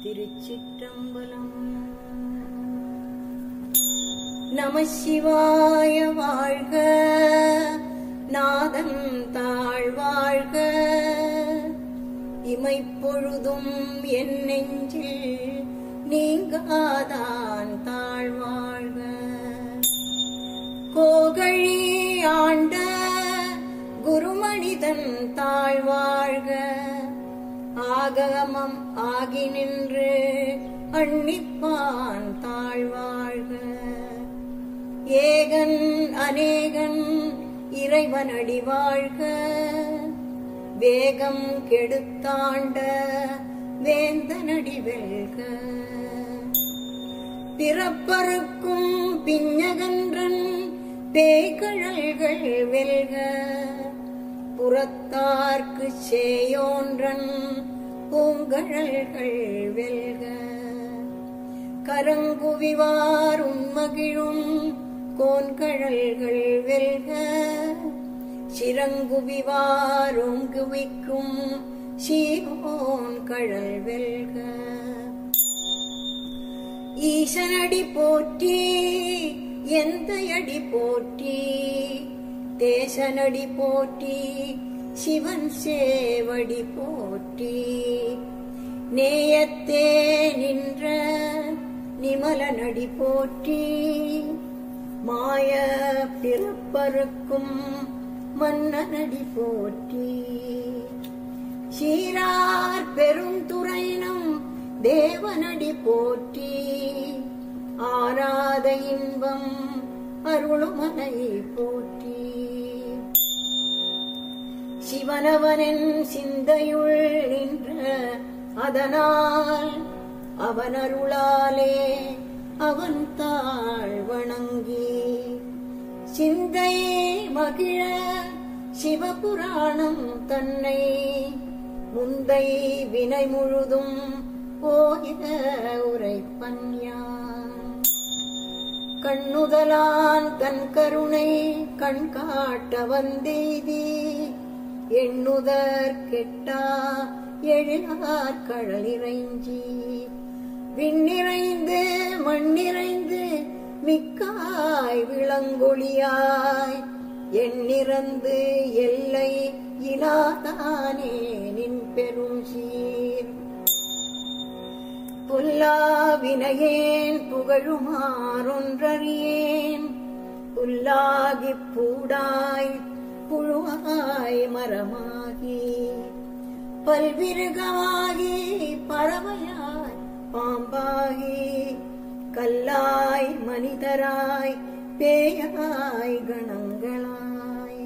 திருச்சிற்றம்பலம் நம சிவாய வாழ்க நாதன் தாழ்வாழ்க இமைப்பொழுதும் என் நெஞ்சில் நீங்காதான் தாழ்வாழ்க கோகழி ஆண்ட குருமனிதன் தாழ்வாழ்க ஆகமம் ஆகி நின்று அன்னிப்பான் தாழ்வாழ்க ஏகன் அநேகன் இறைவனடி வாழ்க வேகம் கெடுத்தாண்ட வேந்தனடி வெல்க பிறப்பருக்கும் பிஞ்சகன்றன் பேய்கழல்கள் வெல்க புறத்தார்க்கு சேயோன்றன் பூங்கழல்கள் வெல்க கரங்குவிவார் உண்மகிழும் கோன்கழல்கள் வெல்க சிறங்குவிவார் ஓங்குவிக்கும் சீரோன் கழல் வெல்க ஈசனடி போற்றி எந்த அடி போற்றி தேசனடி போற்றி சிவன் சேவடி போற்றி நேயத்தே நின்ற நிமலனடி போற்றி மாய பிறப்பருக்கும் மன்னனடி போற்றி சீரார் பெருந்துறைனம் தேவனடி போற்றி ஆராத இன்பம் அருளுமனை போற்றி சிவனவனின் சிந்தையுள் நின்ற அதனால் அவன் அருளாலே அவன் தாழ் வணங்கி சிந்தை மகிழ சிவபுராணம் தன்னை முந்தை வினை முழுதும் போயித உரைப்பன் யான் கண்ணுதலான் கண் கருணை கண் காட்ட வந்தெய்தி எண்ணுதற் கெட்டா எழிலார் கடலிறைஞ்சி விண்ணிறைந்து மண்ணிறைந்து மிக்காய் விளங்கொழியாய் எண்ணிறந்து எல்லை இலாதானே நின் பெரும் சீர் புல்லாவினையேன் புகழுமாறொன்றறியேன் புல்லாகிப் பூடாய் புழுவாய் மரமாகி பல்விருகமாகி பறவையாய் பாம்பாகி கல்லாய் மனிதராய் பேயாய் கணங்களாய்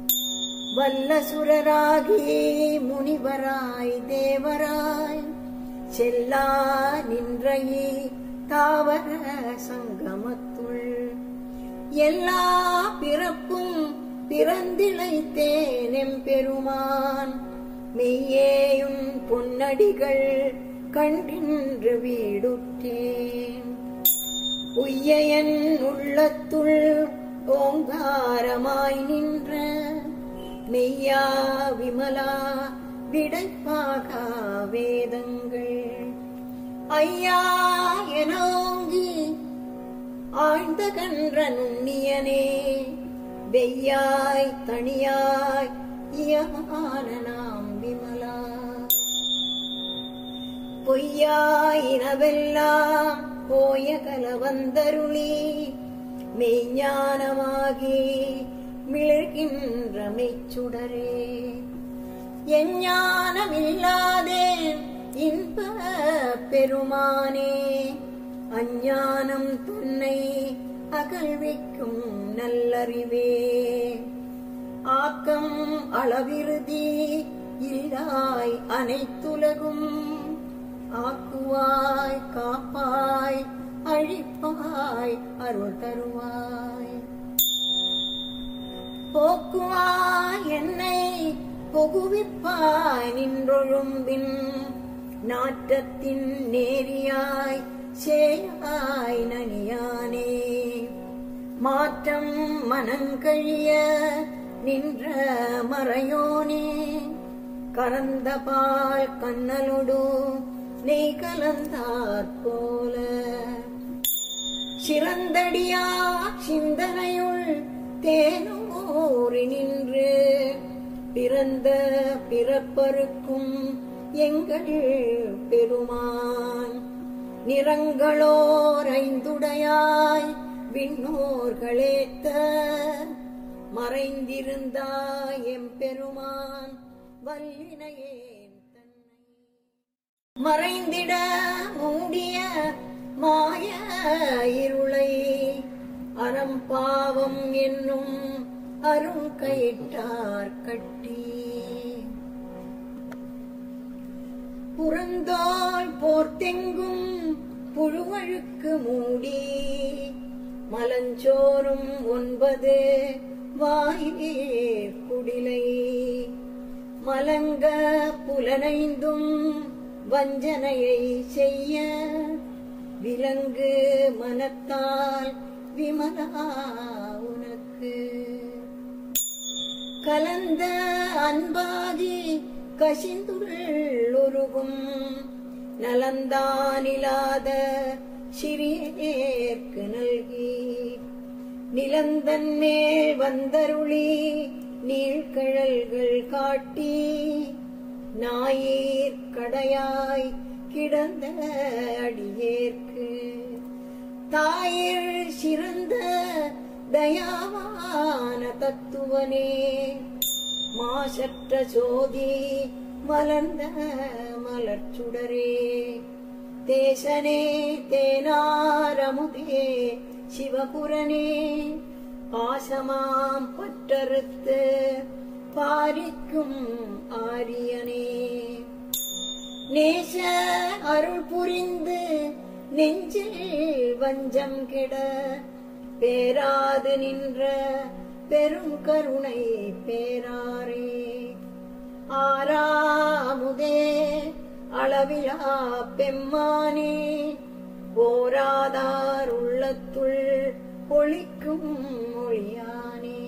வல்லசுரராகி முனிவராய் தேவராய் செல்லா நின்றையே தாவர சங்கமத்துள் எல்லா பிறப்பும் பிறந்திழைத்தேனெம் பெருமான் மெய்யேயும் பொன்னடிகள் கண்டின்று வீடுற்றேன் உய்யன் உள்ளத்துள் ஓங்காரமாய் நின்ற மெய்யா விமலா விடைப்பாக வேதங்கள் ஐயா எனோங்கி ஆழ்ந்த கன்ற நுண்ணியனே வெய்யாய் தனியாய் இயமான நாம் விமலா பொய்யாயினவெல்லாம் போய கலவந்தருளி மெய்ஞானமாகி மிளகின்ற மெய்ச்சுடரே எஞ்ஞானமில்லாதேன் இன்ப பெருமானே அஞ்ஞானம் தன்னை அகழ்விக்கும் நல்லறிவே ஆக்கம் அளவிருதி இல்லாய் அனைத்துலகும் ஆக்குவாய் காப்பாய் அழிப்பாய் அருள் தருவாய் போக்குவாய் என்னை புகுவிப்பாய் நின்றொழும்பின் நாற்றத்தின் நேரியாய் சேயாய் நனியானே மாற்றம் மனங்கழிய நின்ற மறையோனே கரந்த பால் கண்ணலொடு நெய் கலந்தாற் போல சிறந்தடியா சிந்தனையுள் தேனூறி நின்று பிறந்த பிறப்பருக்கும் எங்கள் பெருமான் நிறங்களோர் ஐந்துடையாய் விண்ணோர்களேத்த மறைந்திருந்தாய் எம்பெருமான் வல்லினையேன் தன்னை மறைந்திட மூடிய மாய இருளை அறம்பாவம் என்னும் அருங்கயிட்டார் கட்டி புறந்தோல் போர்த்தெங்கும் புழுவழுக்கு மூடி மலஞ்சோறும் ஒன்பது வாயிற் குடிலை மலங்க புலனைந்தும் வஞ்சனையை செய்ய விலங்கு மனத்தால் விமலா உனக்கு கலந்த அன்பாகி கசிந்துள்ளொருகும் நலந்தானிலாத சிறியேற்கு நல்கி நிலந்தன் மேல் வந்தருளி நீழ்கழல்கள் காட்டி நாயீர் கடையாய் கிடந்த அடியேற்கு தாயிர் சிறந்த தயாவான தத்துவனே மாசற்ற சோதி மலர்ந்த மலர்ச்சுடரே தேசனே தேனாரமுதே சிவபுரனே பாசமாம் பற்றறுத்து பாரிக்கும் ஆரியனே நேச அருள் புரிந்து நெஞ்சில் வஞ்சம் கெட பேராது நின்ற பெரும் கருணை பேராரே ஆறாமுதே அளவிலா பெம்மானே போராதார் உள்ளத்துள் ஒளிக்கும் மொழியானே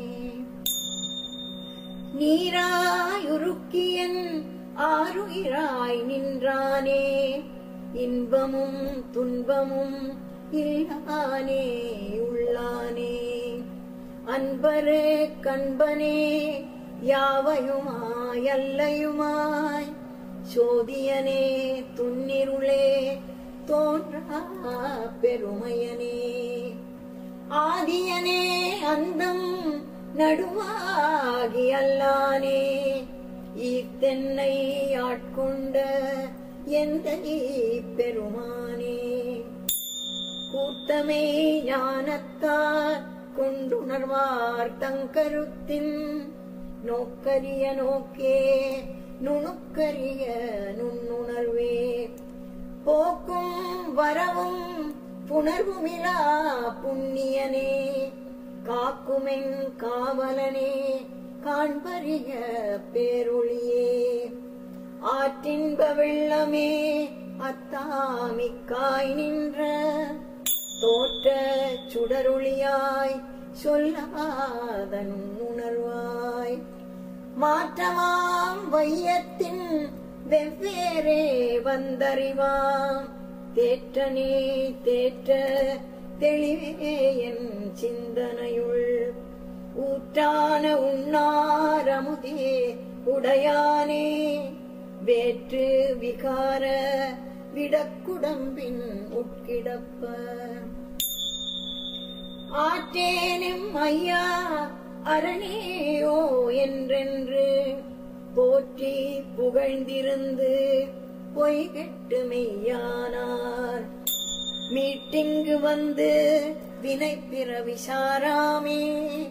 நீராயுருக்கியன் ஆருயிராய் நின்றானே இன்பமும் துன்பமும் இல்லானே உள்ளானே அன்பரு கண்பனே யாவையுமாய் அல்லையுமாய் சோதியனே துன்னிருளே தோன்றா பெருமையனே ஆதியனே அந்தம் நடுவாகி அல்லானே ஈத்தென்னை ஆட்கொண்ட எந்த பெருமானே கூத்தமே ஞானத்தார் கொண்டுணர்வார் தங்கருத்தின் நோக்கரிய நோக்கே நுணுக்கரிய நுண்ணுணர்வே போக்கும் வரவும் புணர்வுமிலா புண்ணியனே காக்குமென் காவலனே காண்பறிய பேரொளியே ஆற்றின்ப வெள்ளமே அத்தாமிக்காய் நின்ற தோற்ற சுடரொளியாய் சொல்லாதன் உணர்வாய் மாற்றமாம் வையத்தின் வெவ்வேறே வந்தறிவாம் தேற்றனே தேற்ற தெளிவே என் சிந்தனையுள் ஊற்றான உண்ணாரமுதே உடையானே வேற்று விகார விடக்குடம்பின் உட்கிடப்ப ஆற்றேனும் ஐயா அரணேயோ என்றென்று போற்றி புகழ்ந்திருந்து பொய்கெட்டு மெய்யானார் மீட்டிங்கு வந்து வினை பிறவி சாராமே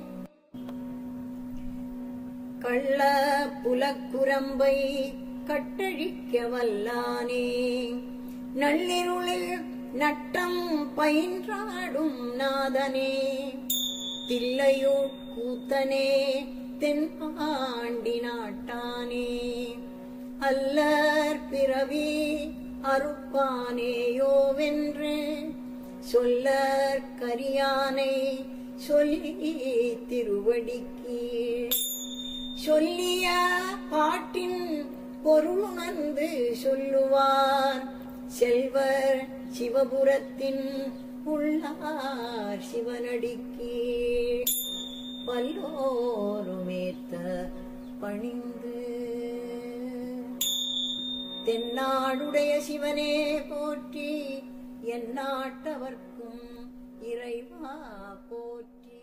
கள்ள புலக்குரம்பை கட்டழிக்க வல்லானே நள்ளிருளில் நட்டம் பயின்றாடும் நாதனே தில்லையூர் கூத்தனே தென்பாண்டி நாட்டானே அல்லர் பிறவி அறுப்பானேயோவென்று சொல்லற் கரியானை சொல்லி திருவடிக்கீழ் சொல்லிய பாட்டின் பொருளுணர்ந்து சொல்லுவார் செல்வர் சிவபுரத்தின் உள்ளார் சிவனடிக்கு பல்லோருமேத்த பணிந்து தென்னாடுடைய சிவனே போற்றி எந்நாட்டவர்க்கும் இறைவா போற்றி